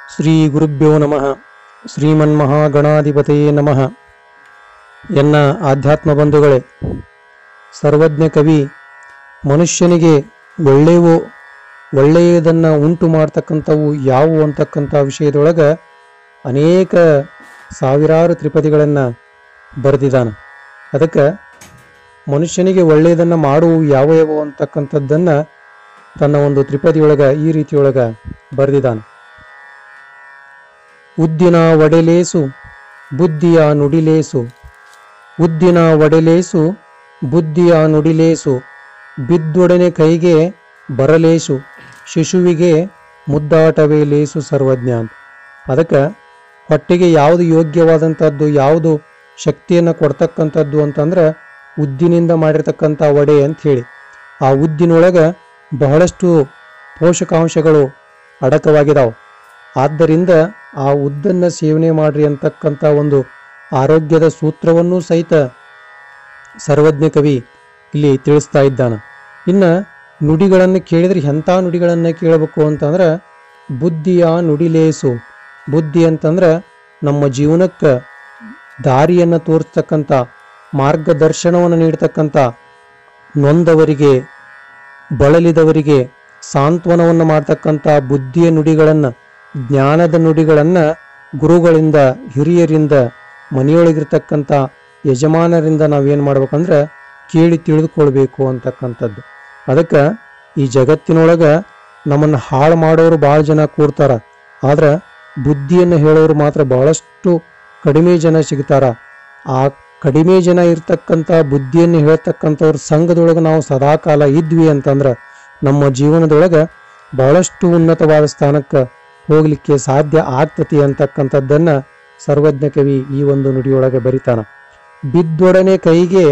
ಶ್ರೀ ಗುರುಭ್ಯೋ ನಮಃ ಶ್ರೀಮನ್ಮಹಾಗಣಾಧಿಪತಯೇ ನಮಃ ಎನ್ನ ಆಧ್ಯಾತ್ಮ ಬಂಧುಗಳೇ ಸರ್ವಜ್ಞ ಕವಿ ಮನುಷ್ಯನಿಗೆ ಒಳ್ಳೆಯವು ಒಳ್ಳೆಯದನ್ನು ಉಂಟು ಮಾಡ್ತಕ್ಕಂಥವು ಯಾವುವು ಅಂತಕ್ಕಂಥ ವಿಷಯದೊಳಗೆ ಅನೇಕ ಸಾವಿರಾರು ತ್ರಿಪದಿಗಳನ್ನು ಬರೆದಿದ್ದಾನೆ ಅದಕ್ಕೆ ಮನುಷ್ಯನಿಗೆ ಒಳ್ಳೆಯದನ್ನು ಮಾಡುವು ಯಾವ ಯಾವ ಅಂತಕ್ಕಂಥದ್ದನ್ನು ತನ್ನ ಒಂದು ತ್ರಿಪದಿಯೊಳಗ ಈ ರೀತಿಯೊಳಗ ಬರೆದಿದ್ದಾನೆ ಉದ್ದಿನ ಒಡೆಲೇಸು ಬುದ್ಧಿಯ ನುಡಿಲೇಸು ಉದ್ದಿನ ಒಡೆಲೇಸು ಬುದ್ಧಿಯ ನುಡಿಲೇಸು ಬಿದ್ದೊಡನೆ ಕೈಗೆ ಬರಲೇಸು ಶಿಶುವಿಗೆ ಮುದ್ದಾಟವೇ ಲೇಸು ಸರ್ವಜ್ಞ ಅಂತ ಅದಕ್ಕೆ ಹೊಟ್ಟೆಗೆ ಯಾವುದು ಯೋಗ್ಯವಾದಂಥದ್ದು ಯಾವುದು ಶಕ್ತಿಯನ್ನು ಕೊಡ್ತಕ್ಕಂಥದ್ದು ಅಂತಂದ್ರೆ ಉದ್ದಿನಿಂದ ಮಾಡಿರ್ತಕ್ಕಂಥ ವಡೆ ಅಂತ ಹೇಳಿ ಆ ಉದ್ದಿನೊಳಗೆ ಬಹಳಷ್ಟು ಪೋಷಕಾಂಶಗಳು ಅಡಕವಾಗಿದಾವೆ ಆದ್ದರಿಂದ ಆ ಉದ್ದನ್ನು ಸೇವನೆ ಮಾಡ್ರಿ ಅಂತಕ್ಕಂಥ ಒಂದು ಆರೋಗ್ಯದ ಸೂತ್ರವನ್ನು ಸಹಿತ ಸರ್ವಜ್ಞ ಕವಿ ಇಲ್ಲಿ ತಿಳಿಸ್ತಾ ಇದ್ದಾನೆ ಇನ್ನು ನುಡಿಗಳನ್ನು ಕೇಳಿದ್ರೆ ಎಂಥ ನುಡಿಗಳನ್ನು ಕೇಳಬೇಕು ಅಂತಂದ್ರೆ ಬುದ್ಧಿಯ ನುಡಿಲೇಸು ಬುದ್ಧಿ ಅಂತಂದ್ರೆ ನಮ್ಮ ಜೀವನಕ್ಕೆ ದಾರಿಯನ್ನು ತೋರಿಸ್ತಕ್ಕಂಥ ಮಾರ್ಗದರ್ಶನವನ್ನು ನೀಡ್ತಕ್ಕಂಥ ನೊಂದವರಿಗೆ ಬಳಲಿದವರಿಗೆ ಸಾಂತ್ವನವನ್ನು ಮಾಡ್ತಕ್ಕಂಥ ಬುದ್ಧಿಯ ನುಡಿಗಳನ್ನು ಜ್ಞಾನದ ನುಡಿಗಳನ್ನು ಗುರುಗಳಿಂದ ಹಿರಿಯರಿಂದ ಮನೆಯೊಳಗಿರ್ತಕ್ಕಂಥ ಯಜಮಾನರಿಂದ ನಾವೇನು ಮಾಡ್ಬೇಕಂದ್ರೆ ಕೇಳಿ ತಿಳಿದುಕೊಳ್ಬೇಕು ಅಂತಕ್ಕಂಥದ್ದು ಅದಕ್ಕೆ ಈ ಜಗತ್ತಿನೊಳಗೆ ನಮ್ಮನ್ನು ಹಾಳು ಮಾಡೋರು ಭಾಳ ಜನ ಕೂಡ್ತಾರ ಆದ್ರೆ ಬುದ್ಧಿಯನ್ನು ಹೇಳೋರು ಮಾತ್ರ ಬಹಳಷ್ಟು ಕಡಿಮೆ ಜನ ಸಿಗ್ತಾರ ಆ ಕಡಿಮೆ ಜನ ಇರ್ತಕ್ಕಂಥ ಬುದ್ಧಿಯನ್ನು ಹೇಳ್ತಕ್ಕಂಥವ್ರ ಸಂಘದೊಳಗೆ ನಾವು ಸದಾಕಾಲ ಇದ್ವಿ ಅಂತಂದ್ರೆ ನಮ್ಮ ಜೀವನದೊಳಗೆ ಬಹಳಷ್ಟು ಉನ್ನತವಾದ ಸ್ಥಾನಕ್ಕೆ ಹೋಗ್ಲಿಕ್ಕೆ ಸಾಧ್ಯ ಆಗ್ತತಿ ಅಂತಕ್ಕಂಥದ್ದನ್ನ ಸರ್ವಜ್ಞ ಕವಿ ಈ ಒಂದು ನುಡಿಯೊಳಗೆ ಬರಿತಾನ ಬಿದ್ದೊಡನೆ ಕೈಗೆ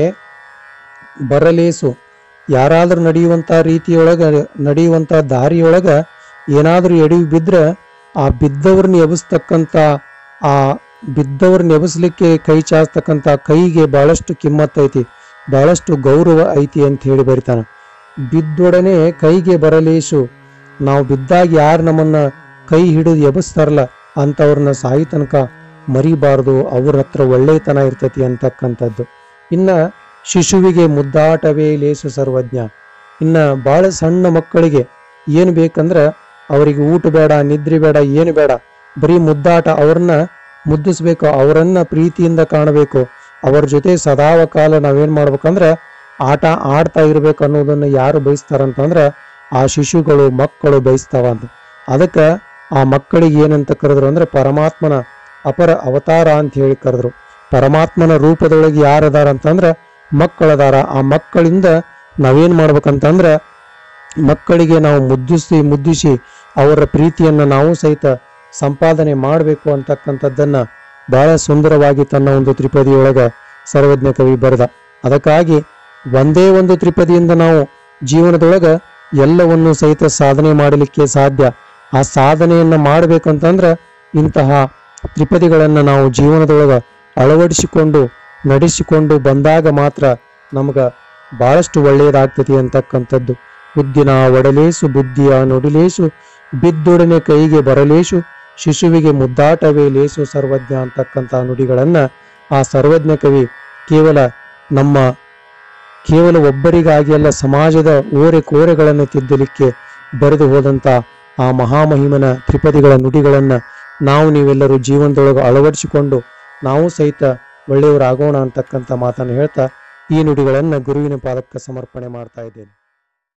ಬರಲೇಸು ಯಾರಾದ್ರೂ ನಡೆಯುವಂಥ ರೀತಿಯೊಳಗೆ ನಡೆಯುವಂಥ ದಾರಿಯೊಳಗೆ ಏನಾದರೂ ಎಡವಿ ಬಿದ್ದರೆ ಆ ಬಿದ್ದವ್ರನ್ನ ಎಬ್ಸ್ತಕ್ಕಂಥ ಆ ಬಿದ್ದವ್ರನ್ನ ಎಬ್ಸ್ಲಿಕ್ಕೆ ಕೈ ಚಾಸ್ತಕ್ಕಂಥ ಕೈಗೆ ಬಹಳಷ್ಟು ಕಿಮ್ಮತ್ತೈತಿ ಬಹಳಷ್ಟು ಗೌರವ ಐತಿ ಅಂತ ಹೇಳಿ ಬರಿತಾನ ಬಿದ್ದೊಡನೆ ಕೈಗೆ ಬರಲೇಸು ನಾವು ಬಿದ್ದಾಗ ಯಾರು ನಮ್ಮನ್ನ ಕೈ ಹಿಡಿದು ಎಬಸ್ತಾರಲ್ಲ ಅಂಥವ್ರನ್ನ ಸಾಯಿ ತನಕ ಮರಿಬಾರ್ದು ಅವ್ರ ಹತ್ರ ಒಳ್ಳೆತನ ಇರ್ತೈತಿ ಅಂತಕ್ಕಂಥದ್ದು ಇನ್ನ ಶಿಶುವಿಗೆ ಮುದ್ದಾಟವೇ ಲೇಸು ಸರ್ವಜ್ಞ ಇನ್ನ ಬಹಳ ಸಣ್ಣ ಮಕ್ಕಳಿಗೆ ಏನು ಬೇಕಂದ್ರೆ ಅವರಿಗೆ ಊಟ ಬೇಡ ನಿದ್ರೆ ಬೇಡ ಏನು ಬೇಡ ಬರೀ ಮುದ್ದಾಟ ಅವ್ರನ್ನ ಮುದ್ದಿಸ್ಬೇಕು ಅವರನ್ನ ಪ್ರೀತಿಯಿಂದ ಕಾಣಬೇಕು ಅವ್ರ ಜೊತೆ ಸದಾವ ಕಾಲ ನಾವೇನ್ ಮಾಡ್ಬೇಕಂದ್ರೆ ಆಟ ಆಡ್ತಾ ಇರ್ಬೇಕು ಅನ್ನೋದನ್ನ ಯಾರು ಬಯಸ್ತಾರಂತಂದ್ರೆ ಆ ಶಿಶುಗಳು ಮಕ್ಕಳು ಬಯಸ್ತಾವ ಅಂತ ಅದಕ್ಕೆ ಆ ಮಕ್ಕಳಿಗೆ ಏನಂತ ಕರೆದ್ರು ಅಂದ್ರೆ ಪರಮಾತ್ಮನ ಅಪರ ಅವತಾರ ಅಂತ ಹೇಳಿ ಕರೆದ್ರು ಪರಮಾತ್ಮನ ರೂಪದೊಳಗೆ ಯಾರದಾರ ಅಂತಂದ್ರೆ ಮಕ್ಕಳದಾರ ಆ ಮಕ್ಕಳಿಂದ ನಾವೇನ್ ಮಾಡ್ಬೇಕಂತಂದ್ರೆ ಮಕ್ಕಳಿಗೆ ನಾವು ಮುದ್ದಿಸಿ ಮುದ್ದಿಸಿ ಅವರ ಪ್ರೀತಿಯನ್ನ ನಾವು ಸಹಿತ ಸಂಪಾದನೆ ಮಾಡಬೇಕು ಅಂತಕ್ಕಂಥದ್ದನ್ನ ಬಹಳ ಸುಂದರವಾಗಿ ತನ್ನ ಒಂದು ತ್ರಿಪದಿಯೊಳಗ ಸರ್ವಜ್ಞ ಕವಿ ಬರೆದ ಅದಕ್ಕಾಗಿ ಒಂದೇ ಒಂದು ತ್ರಿಪದಿಯಿಂದ ನಾವು ಜೀವನದೊಳಗ ಎಲ್ಲವನ್ನು ಸಹಿತ ಸಾಧನೆ ಮಾಡಲಿಕ್ಕೆ ಸಾಧ್ಯ ಆ ಸಾಧನೆಯನ್ನ ಮಾಡಬೇಕಂತಂದ್ರೆ ಇಂತಹ ತ್ರಿಪದಿಗಳನ್ನ ನಾವು ಜೀವನದೊಳಗ ಅಳವಡಿಸಿಕೊಂಡು ನಡೆಸಿಕೊಂಡು ಬಂದಾಗ ಮಾತ್ರ ನಮಗ ಬಹಳಷ್ಟು ಒಳ್ಳೆಯದಾಗ್ತತಿ ಅಂತಕ್ಕಂಥದ್ದು ಬುದ್ಧಿನ ಒಡಲೇಸು ಬುದ್ಧಿಯ ನುಡಿಲೇಸು ಬಿದ್ದೊಡನೆ ಕೈಗೆ ಬರಲೇಸು ಶಿಶುವಿಗೆ ಮುದ್ದಾಟವೇ ಲೇಸು ಸರ್ವಜ್ಞ ಅಂತಕ್ಕಂಥ ನುಡಿಗಳನ್ನ ಆ ಸರ್ವಜ್ಞ ಕವಿ ಕೇವಲ ನಮ್ಮ ಕೇವಲ ಒಬ್ಬರಿಗಾಗಿ ಅಲ್ಲ ಸಮಾಜದ ಓರೆ ಕೋರೆಗಳನ್ನು ತಿದ್ದಲಿಕ್ಕೆ ಬರೆದು ಹೋದಂತ ಆ ಮಹಾಮಹಿಮನ ತ್ರಿಪದಿಗಳ ನುಡಿಗಳನ್ನ ನಾವು ನೀವೆಲ್ಲರೂ ಜೀವನದೊಳಗೆ ಅಳವಡಿಸಿಕೊಂಡು ನಾವು ಸಹಿತ ಒಳ್ಳೆಯವರಾಗೋಣ ಅಂತಕ್ಕಂಥ ಮಾತನ್ನು ಹೇಳ್ತಾ ಈ ನುಡಿಗಳನ್ನ ಗುರುವಿನ ಪಾದಕ್ಕೆ ಸಮರ್ಪಣೆ ಮಾಡ್ತಾ ಇದ್ದೇನೆ